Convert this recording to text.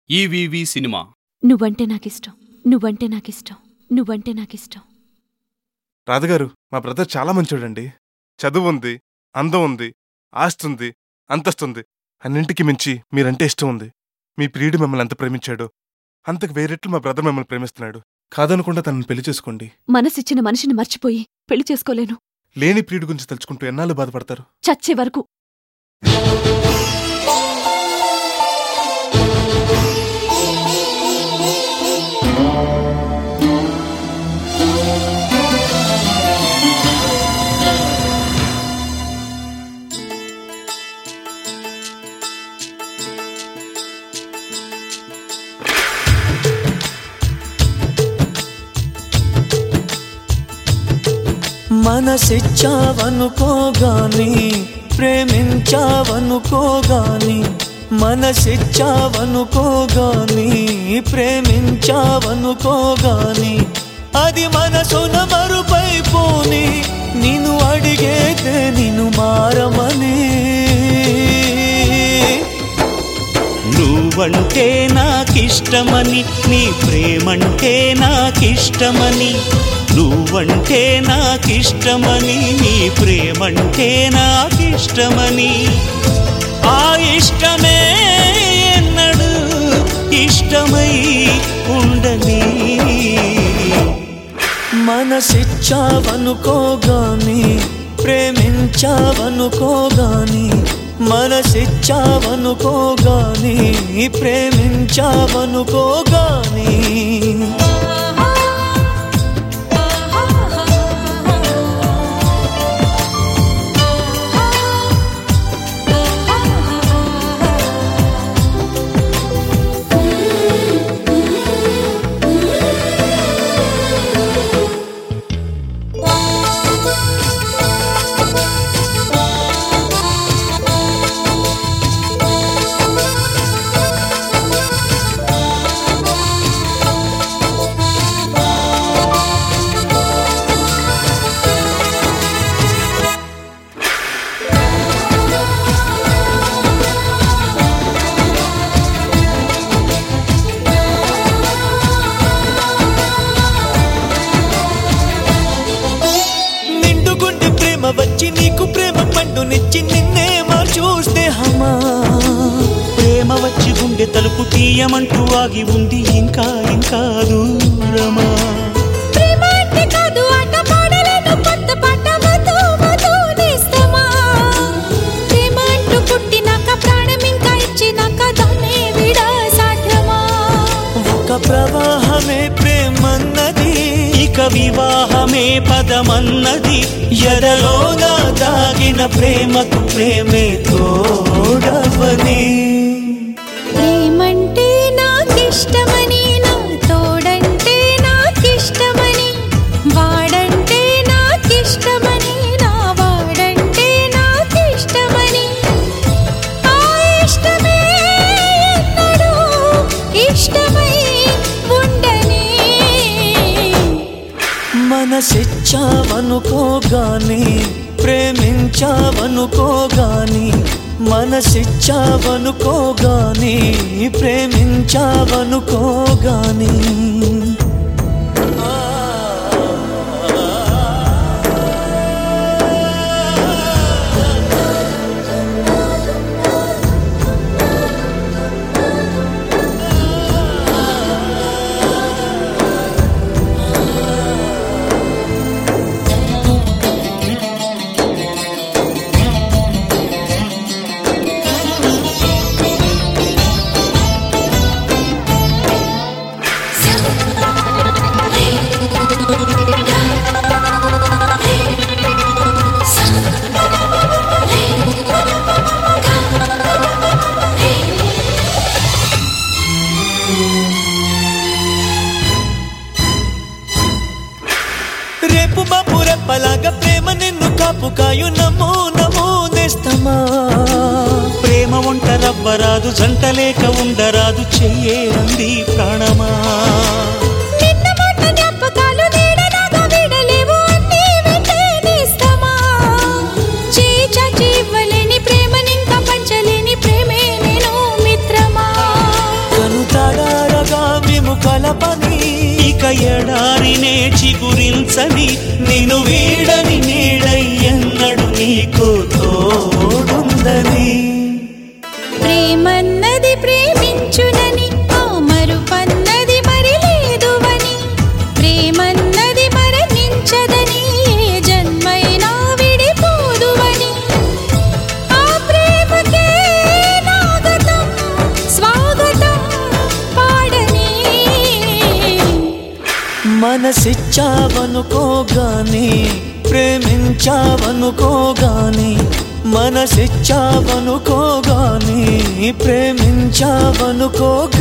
EVV cinema నువ్వంటే నాకిష్టం నువ్వంటే నాకిష్టం నువ్వంటే నాకిష్టం రాధగారు మా బ్రదర్ చాలా మంచోడండి చదువు ఉంది అందం ఉంది ఆస్తుంది అంతస్తుంది అన్నింటికి మించి మీరంటే ఇష్టం ఉంది మీ ప్రియుడు మిమ్మల్ని ఎంత ప్రేమించాడో అంతకు వేరెట్లు మా బ్రదర్ మిమ్మల్ని ప్రేమిస్తున్నాడు కాదనకుండా తనని పెళ్లి చేసుకోండి మనసిచ్చిన మనిషిని మర్చిపోయి పెళ్లి చేసుకోలేను లేని ప్రియుడి గురించి తలుచుకుంటూ ఎన్నాళ్ళు బాధపడతారు చచ్చే వరకు మనసిచ్చావనుకోగాని ప్రేమించావనుకోగాని మనసిచ్చావనుకోగాని ప్రేమించావనుకోగాని అది మనసున మరుపైపోని నిన్ను అడిగేతే నిన్ను మారమని నువ్వంటే నాకిష్టమని నీ ప్రేమంటే నాకిష్టమని నువ్వంటే నాకిష్టమని నీ ప్రేమంటే నాకిష్టమని ఆ ఇష్టమే ఎన్నడు ఇష్టమై ఉండని మనసిచ్చావనుకోగాని ప్రేమించావనుకోగాని మనసిచ్చావనుకోగాని ప్రేమించావనుకోగాని నిండుగుండి ప్రేమ వచ్చి నీకు ప్రేమ పండునిచ్చి నిన్నే మా చూస్తే హమా ప్రేమ వచ్చి గుండె తలుపు తీయమంటూ ఆగి ఉంది ఇంకా ఇంకా దూరమా ప్రేమ అంటే కాదు ఆట పాడలేను కొత్త పాట వధూ వధూ నేస్తమా ప్రేమ అంటూ పుట్టినాక ప్రాణం ఇంకా ఇచ్చినాక దాన్నే విడా సాధ్యమా ఒక ప్రవాహమే ప్రేమన్నది ఇక వివాహమే పదమన్నది ఎదలోగా దాగిన ప్రేమకు ప్రేమే తోడవని ప్రేమంటే నాకిష్టమని నా తోడంటే నాకిష్టమని వాడంటే నాకిష్టమని నా వాడంటే నాకిష్టమని ఆ ఇష్టమే ఎన్నడూ ఇష్టమై ఉండని మనసిచ్చావనుకోగాని ప్రేమించావనుకోగాని మనసిచ్చావనుకోగాని ప్రేమించావనుకోగాని రేపు మాపు రెప్పలాగా ప్రేమ నిన్ను కాపు కాయు నమో నమో నేస్తమా ప్రేమ వంట రవ్వరాదు జంటలేక ఉండరాదు చెయ్యేరంది ప్రాణమా నిన్న మాట జ్ఞాపకాలు నీడలాగా వీడలేవు అన్నీ వెంటే నేస్తమా చేయి చాచి ఇవ్వలేని ప్రేమనింకా పంచలేని ప్రేమే నేను మిత్రమా కనుతా కలపని ఇక ఎడారినే చిగురించని నేను వీడని నీడై ఎన్నడు నీకు తోడుందని ప్రేమన్నది ప్రేమించునని ఆ మరుపన్నది మరి లేదువని ప్రేమన్నది మరణించదని ఏ జన్మైనా విడిపోదువని ఆ ప్రేమకే నాగతం స్వాగతం పాడని మనసిచ్చావనుకోగాని ప్రేమించావనుకోగాని మనసిచ్చావనుకోగాని ప్రేమించావనుకోగాని